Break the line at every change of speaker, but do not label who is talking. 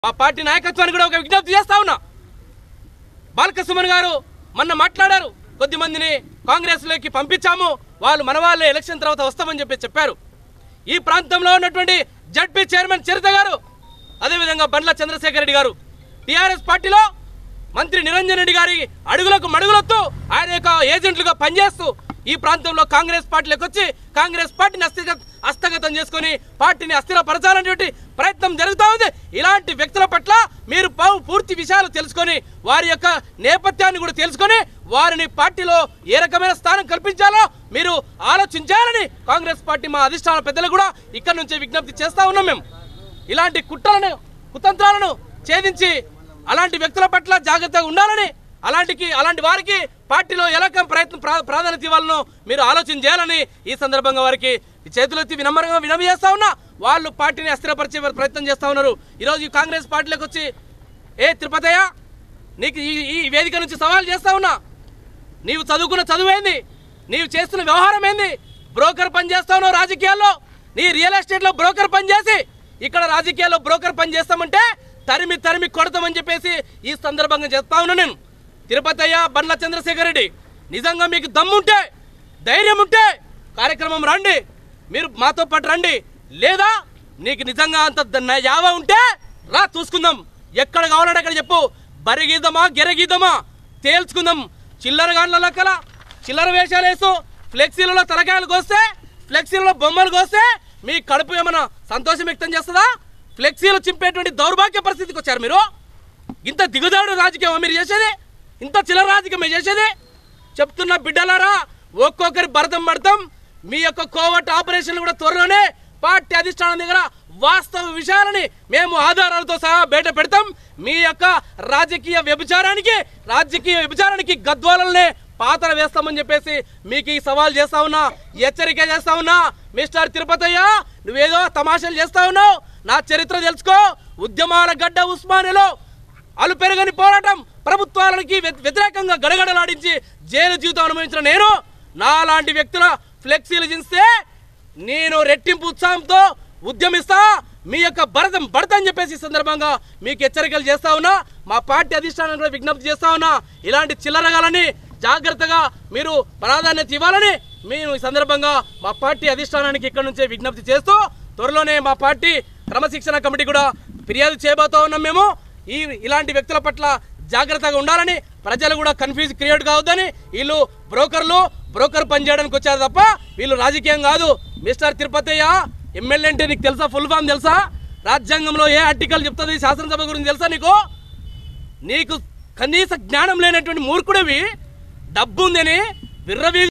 మా పార్టీ నాయకత్వానికి కూడా ఒక విజ్ఞప్తి చేస్తా ఉన్నా బాలకృష్ణ గారు మొన్న మాట్లాడారు కొద్ది మందిని కాంగ్రెస్లోకి పంపించాము వాళ్ళు మన వాళ్ళే ఎలక్షన్ తర్వాత వస్తామని చెప్పి చెప్పారు ఈ ప్రాంతంలో ఉన్నటువంటి జడ్పీ చైర్మన్ చరిత గారు అదేవిధంగా బండ్ల చంద్రశేఖర్ రెడ్డి గారు టీఆర్ఎస్ పార్టీలో మంత్రి నిరంజన్ రెడ్డి గారి అడుగులకు మడుగులొత్తు ఆయన యొక్క ఏజెంట్లుగా పనిచేస్తూ ఈ ప్రాంతంలో కాంగ్రెస్ పార్టీలోకి వచ్చి కాంగ్రెస్ పార్టీని అస్థిగ హస్తగతం చేసుకొని పార్టీని అస్థిరపరచాలనేటువంటి ప్రయత్నం జరుగుతూ ఉంది ఇలాంటి వ్యక్తుల పట్ల మీరు పౌ- పూర్తి విషయాలు తెలుసుకొని వారి యొక్క నేపథ్యాన్ని కూడా తెలుసుకొని వారిని పార్టీలో ఏ రకమైన స్థానం కల్పించాలో మీరు ఆలోచించాలని కాంగ్రెస్ పార్టీ మా అధిష్టాన పెద్దలు కూడా ఇక్కడ నుంచే విజ్ఞప్తి చేస్తా ఉన్నాం మేము ఇలాంటి కుట్రలను కుతంత్రాలను ఛేదించి అలాంటి వ్యక్తుల పట్ల జాగ్రత్తగా ఉండాలని అలాంటికి అలాంటి వారికి పార్టీలో ఎలా ప్రయత్నం ప్రా- ప్రాధాన్యత ఇవ్వాలనో మీరు ఆలోచన చేయాలని ఈ సందర్భంగా వారికి చేతులెత్తి వినమ్రంగా వినవి చేస్తా ఉన్నా వాళ్ళు పార్టీని అస్థిరపరిచే ప్రయత్నం చేస్తా ఉన్నారు ఈరోజు ఈ కాంగ్రెస్ పార్టీలోకి వచ్చి ఏ తిరుపతయ్య నీకు ఈ ఈ వేదిక నుంచి సవాల్ చేస్తా ఉన్నా నీవు చదువుకున్న చదువు ఏంది నీవు చేస్తున్న వ్యవహారం ఏంది బ్రోకర్ పని చేస్తా ఉన్నావు రాజకీయాల్లో నీ రియల్ ఎస్టేట్లో బ్రోకర్ పని చేసి ఇక్కడ రాజకీయాల్లో బ్రోకర్ పని చేస్తామంటే తరిమి తరిమి కొడతామని చెప్పేసి ఈ సందర్భంగా చెప్తా ఉన్నా నేను తిరుపతయ్య బండ్ల చంద్రశేఖర్ రెడ్డి నిజంగా మీకు దమ్ముంటే ధైర్యం ఉంటే కార్యక్రమం రండి మీరు మాతో పాటు రండి లేదా నీకు నిజంగా అంత ద- యావ ఉంటే రా చూసుకుందాం ఎక్కడ కావాలంటే అక్కడ చెప్పు బరిగీద్దామా గెరగీద్దామా తేల్చుకుందాం చిల్లర గాన్ల లెక్కల చిల్లర వేషాలు వేస్తూ ఫ్లెక్సీలలో తలకాయలు కోస్తే ఫ్లెక్సీలలో బొమ్మలు కోస్తే మీ కడుపు ఏమైనా సంతోషం వ్యక్తం చేస్తుందా ఫ్లెక్సీలు చింపేటువంటి దౌర్భాగ్య పరిస్థితికి వచ్చారు మీరు ఇంత దిగుదాడు రాజకీయం మీరు చేసేది ఇంత చిల్లర రాజకీయం మీరు చేసేది చెప్తున్న బిడ్డలారా ఒక్కొక్కరి భరతం పడతాం మీ యొక్క కోవట్ ఆపరేషన్లు కూడా త్వరలోనే పార్టీ అధిష్టానం దగ్గర వాస్తవ విషయాలని మేము ఆధారాలతో సహా బయట పెడతాం మీ యొక్క రాజకీయ వ్యభిచారానికి రాజకీయ వ్యభిచారానికి గద్వాలనే పాత్ర వేస్తామని చెప్పేసి మీకు ఈ సవాల్ చేస్తా ఉన్నా హెచ్చరిక చేస్తా ఉన్నా మిస్టర్ తిరుపతయ్య నువ్వేదో తమాషాలు చేస్తా ఉన్నావు నా చరిత్ర తెలుసుకో ఉద్యమాల గడ్డ ఉస్మానియాలో అలు పెరగని పోరాటం ప్రభుత్వాలకి వ్య- వ్యతిరేకంగా గడగడలాడించి జైలు జీవితం అనుభవించిన నేను నాలాంటి వ్యక్తుల ఫ్లెక్సీలు చింస్తే నేను రెట్టింపు ఉత్సాహంతో ఉద్యమిస్తా మీ యొక్క భరతం భరత అని చెప్పేసి ఈ సందర్భంగా మీకు హెచ్చరికలు చేస్తా ఉన్నా మా పార్టీ అధిష్టానం కూడా విజ్ఞప్తి చేస్తా ఉన్నా ఇలాంటి చిల్లరగాలని జాగ్రత్తగా మీరు ప్రాధాన్యత ఇవ్వాలని మేము ఈ సందర్భంగా మా పార్టీ అధిష్టానానికి ఇక్కడ నుంచే విజ్ఞప్తి చేస్తూ త్వరలోనే మా పార్టీ క్రమశిక్షణ కమిటీ కూడా ఫిర్యాదు చేయబోతా ఉన్నాం మేము ఈ ఇలాంటి వ్యక్తుల పట్ల జాగ్రత్తగా ఉండాలని ప్రజలు కూడా కన్ఫ్యూజ్ క్రియేట్ కావద్దని వీళ్ళు బ్రోకర్లు బ్రోకర్ పని చేయడానికి వచ్చారు తప్ప వీళ్ళు రాజకీయం కాదు మిస్టర్ తిరుపతయ్య ఎమ్మెల్యే అంటే నీకు తెలుసా ఫుల్ ఫామ్ తెలుసా రాజ్యాంగంలో ఏ ఆర్టికల్ చెప్తుంది శాసనసభ గురించి తెలుసా నీకు నీకు కనీస జ్ఞానం లేనటువంటి మూర్ఖుడివి డబ్బు ఉందని విర్రవీ